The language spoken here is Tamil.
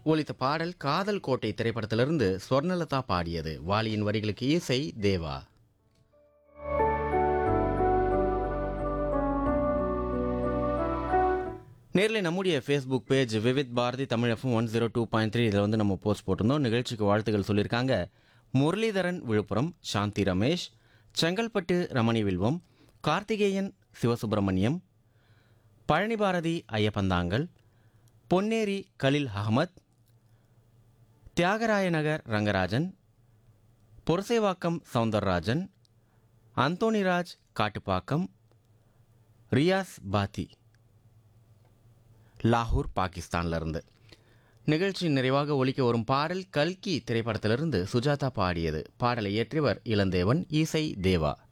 ஒலித்த பாடல் காதல் கோட்டை திரைப்படத்திலிருந்து ஸ்வர்ணலதா பாடியது வாலியின் வரிகளுக்கு இசை தேவா நேரில் நம்முடைய Facebook page Vividh Bharati Tamil FM one zero two point three இதில் வந்து நம்ம போஸ்ட் போட்டிருந்தோம் நிகழ்ச்சிக்கு வாழ்த்துக்கள் சொல்லியிருக்காங்க முரளிதரன் விழுப்புரம் சாந்தி ரமேஷ் செங்கல்பட்டு ரமணி வில்வம் கார்த்திகேயன் சிவசுப்பிரமணியம் பழனி பாரதி ஐயப்பந்தாங்கல் பொன்னேரி கலில் அகமத் தியாகராய நகர் ரங்கராஜன் பொரசேவாக்கம் சவுந்தரராஜன் அந்தோணிராஜ் காட்டுப்பாக்கம் ரியாஸ் பாத்தி லாகூர் பாகிஸ்தான்ல இருந்து நிகழ்ச்சி நிறைவாக ஒலிக்க வரும் பாடல் கல்கி திரைப்படத்திலிருந்து சுஜாதா பாடியது பாடலை இயற்றியவர் இளந்தேவன் இசை தேவா